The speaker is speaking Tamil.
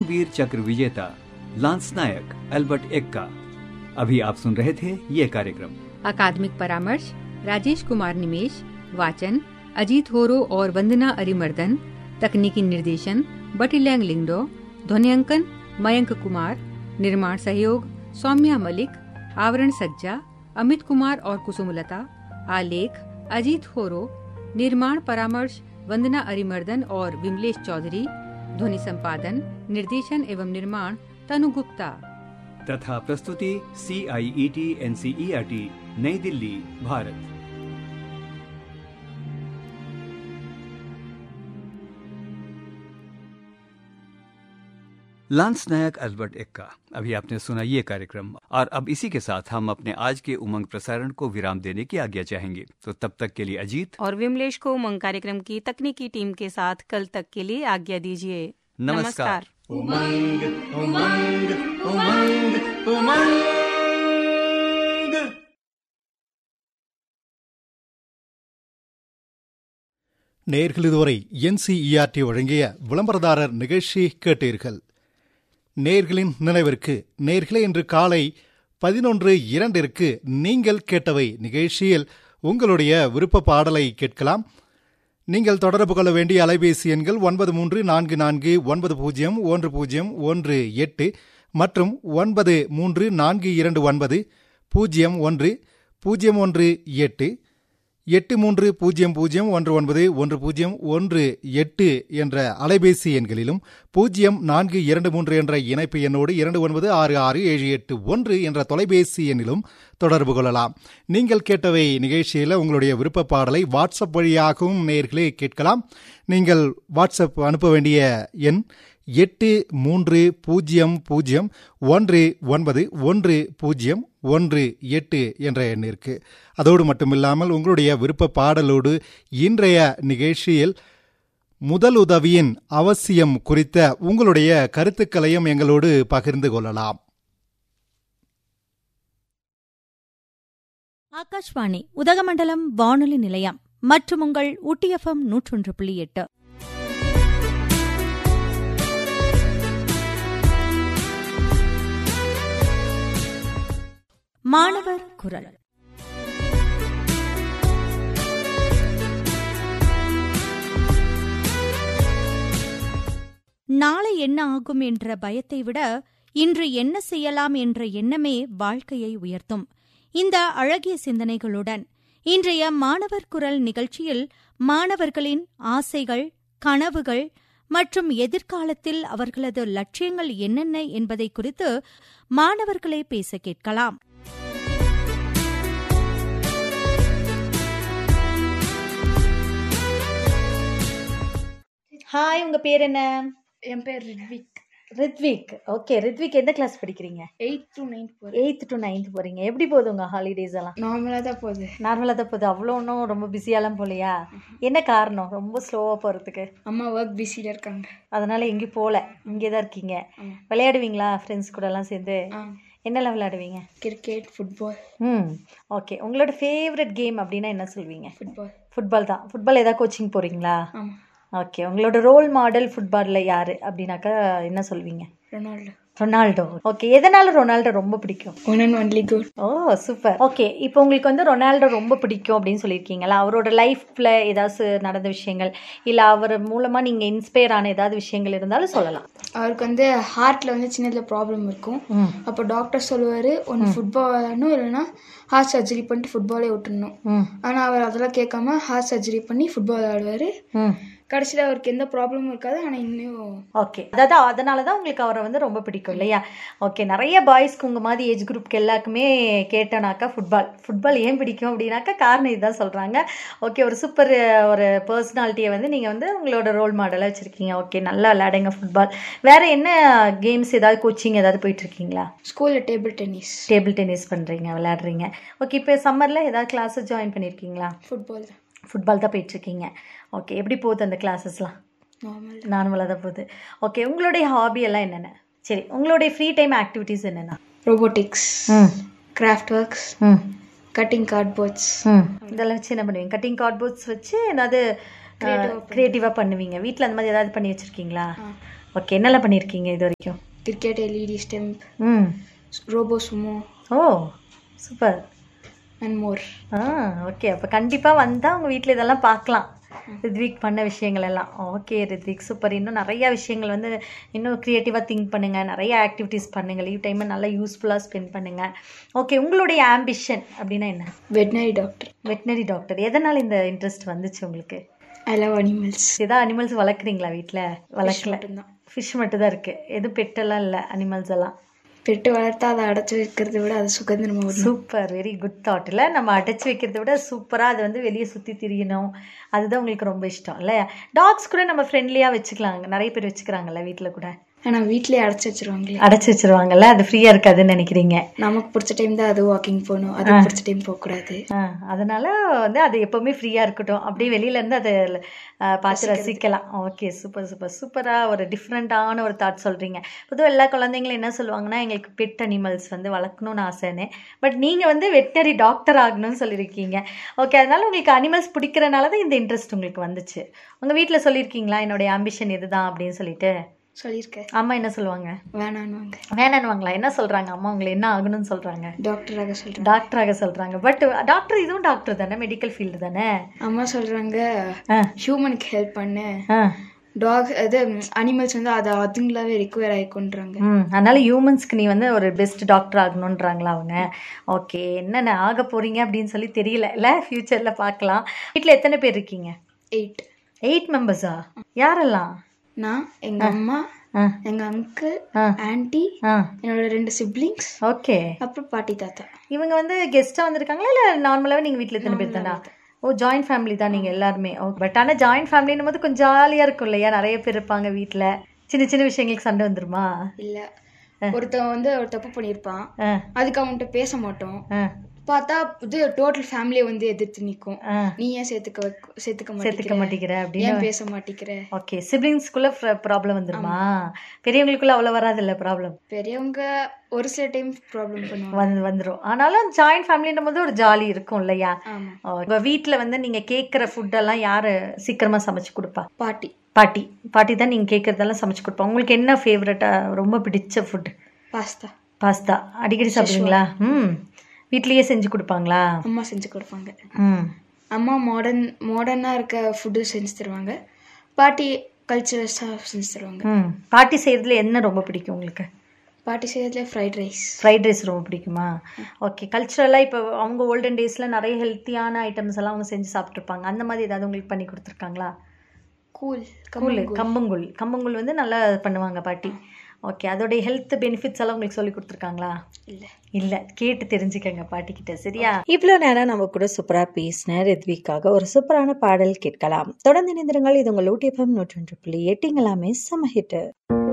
परमवीर चक्र विजेता लांस नायक एल्बर्ट एक्का अभी आप सुन रहे थे ये कार्यक्रम अकादमिक परामर्श राजेश कुमार निमेश वाचन अजीत होरो और वंदना अरिमर्दन तकनीकी निर्देशन बटीलैंग लिंगडो ध्वनियांकन मयंक कुमार निर्माण सहयोग सौम्या मलिक आवरण सज्जा अमित कुमार और कुसुमलता आलेख अजीत होरो निर्माण परामर्श वंदना अरिमर्दन और विमलेश चौधरी ध्वनि संपादन निर्देशन एवं निर्माण तनु गुप्ता तथा प्रस्तुति C I E T N C E R T Nai Delhi Bharat lance Naik Albert Ekka अभी आपने सुना ये कार्यक्रम और अब इसी के साथ हम अपने आज के उमंग प्रसारण को विराम देने की आज्ञा चाहेंगे तो तब तक के लिए अजीत और विमलेश को उमंग कार्यक्रम की तकनीकी टीम के साथ कल तक के लिए आज्ञा दीजिए नमस्कार। उमंग उमंग उमंग उमंग நேர்கள் இதுவரை என்சிஇஆர்டி வழங்கிய விளம்பரதாரர் நிகழ்ச்சி கேட்டீர்கள் நேர்களின் நினைவிற்கு நேர்களே இன்று காலை பதினொன்று இரண்டிற்கு நீங்கள் கேட்டவை நிகழ்ச்சியில் உங்களுடைய விருப்ப பாடலை கேட்கலாம் நீங்கள் தொடர்பு கொள்ள வேண்டிய அலைபேசி எண்கள் ஒன்பது மூன்று நான்கு நான்கு ஒன்பது பூஜ்ஜியம் ஒன்று பூஜ்ஜியம் ஒன்று எட்டு மற்றும் ஒன்பது மூன்று நான்கு இரண்டு ஒன்பது பூஜ்ஜியம் ஒன்று பூஜ்ஜியம் ஒன்று எட்டு எட்டு மூன்று பூஜ்ஜியம் பூஜ்ஜியம் ஒன்று ஒன்பது ஒன்று பூஜ்ஜியம் ஒன்று எட்டு என்ற அலைபேசி எண்களிலும் பூஜ்ஜியம் நான்கு இரண்டு மூன்று என்ற இணைப்பு எண்ணோடு இரண்டு ஒன்பது ஆறு ஆறு ஏழு எட்டு ஒன்று என்ற தொலைபேசி எண்ணிலும் தொடர்பு கொள்ளலாம் நீங்கள் கேட்டவை நிகழ்ச்சியில் உங்களுடைய விருப்ப பாடலை வாட்ஸ்அப் வழியாகவும் நேர்களே கேட்கலாம் நீங்கள் வாட்ஸ்அப் அனுப்ப வேண்டிய எண் எட்டு மூன்று பூஜ்ஜியம் பூஜ்ஜியம் ஒன்று ஒன்பது ஒன்று பூஜ்ஜியம் ஒன்று எட்டு என்ற எண்ணிற்கு அதோடு மட்டுமில்லாமல் உங்களுடைய விருப்ப பாடலோடு இன்றைய நிகழ்ச்சியில் முதலுதவியின் அவசியம் குறித்த உங்களுடைய கருத்துக்களையும் எங்களோடு பகிர்ந்து கொள்ளலாம் ஆகாஷ்வாணி உதகமண்டலம் வானொலி நிலையம் மற்றும் உங்கள் ஊட்டி எஃப்எம் நூற்றொன்று புள்ளி எட்டு மாணவர் குரல் நாளை என்ன ஆகும் என்ற பயத்தை விட இன்று என்ன செய்யலாம் என்ற எண்ணமே வாழ்க்கையை உயர்த்தும் இந்த அழகிய சிந்தனைகளுடன் இன்றைய மாணவர் குரல் நிகழ்ச்சியில் மாணவர்களின் ஆசைகள் கனவுகள் மற்றும் எதிர்காலத்தில் அவர்களது லட்சியங்கள் என்னென்ன என்பதை குறித்து மாணவர்களே பேச கேட்கலாம் ஹாய் உங்க பேர் என்ன என் பேர் ரித்விக் ரித்விக் ஓகே ரித்விக் எந்த கிளாஸ் படிக்கிறீங்க எயித் டு நைன்த் போகிறேன் எயித் டு நைன்த் போறீங்க எப்படி போகுது உங்க ஹாலிடேஸ் எல்லாம் நார்மலாக தான் போகுது நார்மலாக தான் போகுது அவ்வளோ ஒன்றும் ரொம்ப பிஸியாலாம் போகலையா என்ன காரணம் ரொம்ப ஸ்லோவாக போகிறதுக்கு அம்மா ஒர்க் பிஸியில் இருக்காங்க அதனால எங்கேயும் போகல இங்கே தான் இருக்கீங்க ஆமா. விளையாடுவீங்களா ஃப்ரெண்ட்ஸ் கூட எல்லாம் சேர்ந்து ஆ என்னெல்லாம் விளையாடுவீங்க கிரிக்கெட் ஃபுட்பால் ம் ஓகே உங்களோட ஃபேவரட் கேம் அப்படின்னா என்ன சொல்வீங்க ஃபுட்பால் ஃபுட்பால் தான் ஃபுட்பால் ஏதாவது கோச்சிங் போகிறீங்களா ஆமாம் ஓகே உங்களோட ரோல் மாடல் ஃபுட்பாலில் யார் அப்படின்னாக்கா என்ன சொல்வீங்க ரொனால்டோ ரொனால்டோ ஓகே எதனால ரொனால்டோ ரொம்ப பிடிக்கும் ஒன் அண்ட் ஒன்லி குட் ஓ சூப்பர் ஓகே இப்போ உங்களுக்கு வந்து ரொனால்டோ ரொம்ப பிடிக்கும் அப்படின்னு சொல்லியிருக்கீங்களா அவரோட லைஃப்ல ஏதாவது நடந்த விஷயங்கள் இல்லை அவர் மூலமா நீங்க இன்ஸ்பயர் ஆன ஏதாவது விஷயங்கள் இருந்தாலும் சொல்லலாம் அவருக்கு வந்து ஹார்ட்டில் வந்து சின்னதில் ப்ராப்ளம் இருக்கும் ம் அப்போ டாக்டர் சொல்லுவார் ஒன்று ஃபுட்பால் விளையாடணும் இல்லைன்னா ஹார்ட் சர்ஜரி பண்ணிட்டு ஃபுட்பாலே விட்டுறணும் ம் ஆனால் அவர் அதெல்லாம் கேட்காம ஹார்ட் சர்ஜரி பண்ணி ஃபுட்பால் விளையாடுவார் ம் கடைசியில் அவருக்கு எந்த ப்ராப்ளமும் இருக்காது ஆனால் இன்னும் ஓகே அதாவது அதனால தான் உங்களுக்கு அவரை வந்து ரொம்ப பிடிக்கும் இல்லையா ஓகே நிறைய பாய்ஸ்க்கு உங்கள் மாதிரி ஏஜ் குரூப்க்கு எல்லாருக்குமே கேட்டனாக்கா ஃபுட்பால் ஃபுட்பால் ஏன் பிடிக்கும் அப்படின்னாக்கா காரணம் இதுதான் சொல்கிறாங்க ஓகே ஒரு சூப்பர் ஒரு பர்சனாலிட்டியை வந்து நீங்கள் வந்து உங்களோட ரோல் மாடலாக வச்சுருக்கீங்க ஓகே நல்லா விளையாடுங்க ஃபுட்பால் வேறு என்ன கேம்ஸ் ஏதாவது கோச்சிங் ஏதாவது போயிட்டுருக்கீங்களா ஸ்கூலில் டேபிள் டென்னிஸ் டேபிள் டென்னிஸ் பண்ணுறீங்க விளையாடுறீங்க ஓகே இப்போ சம்மரில் ஏதாவது கிளாஸஸ் ஜாயின் பண்ணியிருக்கீங்களா ஃபுட்பால் தான் ஃபுட்பால் தான் போயிட்டுருக்கீங்க ஓகே எப்படி போகுது அந்த கிளாஸஸ்லாம் நார்மல் நார்மலாக தான் போகுது ஓகே உங்களுடைய ஹாபி எல்லாம் என்னென்ன சரி உங்களுடைய ஃப்ரீ டைம் ஆக்டிவிட்டீஸ் என்னென்ன ரோபோட்டிக்ஸ் ம் கிராஃப்ட் ஒர்க்ஸ் ம் கட்டிங் கார்ட்போர்ட்ஸ் ம் இதெல்லாம் வச்சு என்ன பண்ணுவீங்க கட்டிங் கார்ட்போர்ட்ஸ் வச்சு ஏதாவது க்ரியேட்டிவாக பண்ணுவீங்க வீட்டில் அந்த மாதிரி ஏதாவது பண்ணி வச்சுருக்கீங்களா ஓகே என்னெல்லாம் பண்ணியிருக்கீங்க இது வரைக்கும் கிரிக்கெட் எல்இடி ஸ்டெம்ப் ம் ரோபோ சுமோ ஓ சூப்பர் அண்ட் மோர் ஆ ஓகே அப்போ கண்டிப்பாக வந்தால் உங்கள் வீட்டில் இதெல்லாம் பார்க்கலாம் ரித்விக் பண்ண விஷயங்கள் எல்லாம் ஓகே ரித்விக் சூப்பர் இன்னும் நிறைய விஷயங்கள் வந்து இன்னும் க்ரியேட்டிவாக திங்க் பண்ணுங்கள் நிறைய ஆக்டிவிட்டீஸ் பண்ணுங்கள் லீவ் டைமை நல்லா யூஸ்ஃபுல்லாக ஸ்பெண்ட் பண்ணுங்கள் ஓகே உங்களுடைய ஆம்பிஷன் அப்படின்னா என்ன வெட்னரி டாக்டர் வெட்டினரி டாக்டர் எதனால் இந்த இன்ட்ரெஸ்ட் வந்துச்சு உங்களுக்கு ஐ லவ் அனிமல்ஸ் ஏதாவது அனிமல்ஸ் வளர்க்குறீங்களா வீட்டில் வளர்க்கல மட்டும்தான் ஃபிஷ் மட்டும் தான் இருக்குது எதுவும் பெட்டெல்லாம் இல்லை அனிமல்ஸ் எல்லாம் பெட்டு வளர்த்தா அதை அடைச்சி வைக்கிறத விட அது சுதந்திரமா விடணும் சூப்பர் வெரி குட் தாட் இல்லை நம்ம அடைச்சி வைக்கிறத விட சூப்பராக அது வந்து வெளியே சுற்றி திரியணும் அதுதான் உங்களுக்கு ரொம்ப இஷ்டம் இல்லை டாக்ஸ் கூட நம்ம ஃப்ரெண்ட்லியாக வச்சுக்கலாங்க நிறைய பேர் வச்சுக்கிறாங்கல்ல வீட்டில் கூட ஆனா வீட்லயே அடைச்சி வச்சிருவாங்களே அடைச்சி வச்சிருவாங்கல்ல அது ஃப்ரீயாக இருக்காதுன்னு நினைக்கிறீங்க நமக்கு பிடிச்ச டைம் தான் அது வாக்கிங் போகணும் அதுக்கு பிடிச்ச டைம் போக கூடாது ஆ, அதனால வந்து அது எப்பவுமே ஃப்ரீயாக இருக்கட்டும் அப்படியே வெளியில இருந்து அதை ஆ, பார்த்து ரசிக்கலாம் ஓகே சூப்பர் சூப்பர் சூப்பராக ஒரு டிஃப்ரெண்ட்டான ஒரு தாட் சொல்கிறீங்க பொதுவாக எல்லா குழந்தைங்களும் என்ன சொல்லுவாங்கன்னா எங்களுக்கு பெட் அனிமல்ஸ் வந்து வளர்க்கணும்னு ஆசைன்னு பட் நீங்கள் வந்து வெட்டினரி டாக்டர் ஆகணும்னு சொல்லியிருக்கீங்க ஓகே அதனால உங்களுக்கு அனிமல்ஸ் பிடிக்கிறனால தான் இந்த இன்ட்ரெஸ்ட் உங்களுக்கு வந்துச்சு உங்கள் வீட்டில் சொல்லியிருக்கீங்களா என்னுடைய ஆம்பிஷன் இதுதான் அப்படின்னு சொல்லிட்டு சொல்லியிருக்கேன் அம்மா என்ன சொல்லுவாங்க வேணான்னுவாங்க வேணான்னுவாங்களா என்ன சொல்கிறாங்க அம்மா உங்களை என்ன ஆகணும்னு சொல்கிறாங்க டாக்டராக சொல்றேன் டாக்டராக சொல்கிறாங்க பட் டாக்டர் இதுவும் டாக்டர் தானே மெடிக்கல் ஃபீல்டு தானே அம்மா சொல்றாங்க ஆ ஹியூமனுக்கு ஹெல்ப் பண்ணு ஆ டாக் அது அனிமல்ஸ் வந்து அது அதுங்களாவே ரிக்வயர் ஆயிக்கொன்றாங்க ம் அதனால ஹியூமன்ஸ்க்கு நீ வந்து ஒரு பெஸ்ட் டாக்டர் ஆகணுன்றாங்களா அவங்க ஓகே என்னென்ன ஆக போறீங்க அப்படின்னு சொல்லி தெரியல இல்லை ஃப்யூச்சரில் பார்க்கலாம் வீட்டில் எத்தனை பேர் இருக்கீங்க எயிட் எயிட் மெம்பர்ஸா யாரெல்லாம் நான் எங்க அம்மா ஆ எங்க அங்கிள் ஆ. ஆன்ட்டி ஆ என்னோட ரெண்டு சிப்ளிங்ஸ் ஓகே அப்புறம் பாட்டி தாத்தா இவங்க வந்து கெஸ்ட்டாக வந்திருக்காங்களா இல்லை நார்மலாகவே நீங்கள் வீட்டில் எத்தனை பேர் தானா ஓ ஜாயிண்ட் ஃபேமிலி தான் நீங்கள் எல்லாருமே ஓ பட் ஆனால் ஜாயிண்ட் ஃபேமிலின்னும் போது கொஞ்சம் ஜாலியாக இருக்கும் இல்லையா நிறைய பேர் இருப்பாங்க வீட்டில் சின்ன சின்ன விஷயங்களுக்கு சண்டை வந்துருமா இல்ல ஒருத்தன் வந்து ஒரு தப்பு பண்ணியிருப்பான் ஆ அதுக்கு அவன்கிட்ட பேச மாட்டோம் ஆ பார்த்தா இது டோட்டல் ஃபேமிலியை வந்து எதிர்த்து நிக்கும் ஆ நீ ஏன் சேர்த்துக்க வைக்க- சேர்த்துக்க சேர்த்துக்க மாட்டேங்கிற மாட்டேங்கிற அப்படின்னு ஏன் பேச மாட்டேங்கிற ஓகே சிப்ளிங்ஸ்குள்ள ப்ராப்ளம் வந்துருமா பெரியவங்களுக்குள்ள அவ்வளோ வராதுல்ல ப்ராப்ளம் பெரியவங்க ஒரு சில டைம் ப்ராப்ளம் பண்ணுவாங்க வந்து வந்துடும் ஆனாலும் ஜாயிண்ட் ஃபேமிலின்னும் போது ஒரு ஜாலி இருக்கும் இல்லையா ஆமா உங்கள் வீட்டில் வந்து நீங்கள் கேட்குற ஃபுட்டெல்லாம் யார் சீக்கிரமாக சமைச்சு கொடுப்பா பாட்டி பாட்டி பாட்டி தான் நீங்கள் கேட்குறதெல்லாம் சமைச்சு கொடுப்பா உங்களுக்கு என்ன ஃபேவரட்டாக ரொம்ப பிடிச்ச ஃபுட் பாஸ்தா பாஸ்தா அடிக்கடி சாப்பிடுவீங்களா ம் வீட்லேயே செஞ்சு கொடுப்பாங்களா அம்மா செஞ்சு கொடுப்பாங்க ம் அம்மா மாடர்ன் மாடர்னாக இருக்க ஃபுட்டு செஞ்சு தருவாங்க பாட்டி கல்ச்சரஸாக செஞ்சு தருவாங்க ம் பாட்டி செய்கிறதுல என்ன ரொம்ப பிடிக்கும் உங்களுக்கு பாட்டி செய்யறதுல ஃப்ரைட் ரைஸ் ஃப்ரைட் ரைஸ் ரொம்ப பிடிக்குமா ஓகே கல்ச்சுரலாக இப்போ அவங்க ஓல்டன் டேஸில் நிறைய ஹெல்த்தியான ஐட்டம்ஸ் எல்லாம் அவங்க செஞ்சு சாப்பிட்ருப்பாங்க அந்த மாதிரி ஏதாவது உங்களுக்கு பண்ணி கொடுத்துருக்காங்களா கூல் கூழ் கம்பங்கூழ் கம்பங்கூழ் வந்து நல்லா பண்ணுவாங்க பாட்டி ஓகே அதோடைய ஹெல்த் பெனிஃபிட்ஸ் எல்லாம் உங்களுக்கு சொல்லி கொடுத்துருக்காங்களா இல்லை இல்லை கேட்டு தெரிஞ்சுக்கங்க பாட்டிக்கிட்ட சரியா இவ்வளோ நேரம் நம்ம கூட சூப்பராக பேசின ரித்விக்காக ஒரு சூப்பரான பாடல் கேட்கலாம் தொடர்ந்து இணைந்திருங்கள் இது உங்கள் ஊட்டிஎஃப்எம் நூற்றொன்று புள்ளி எட்டிங்களாமே சம ஹிட்டு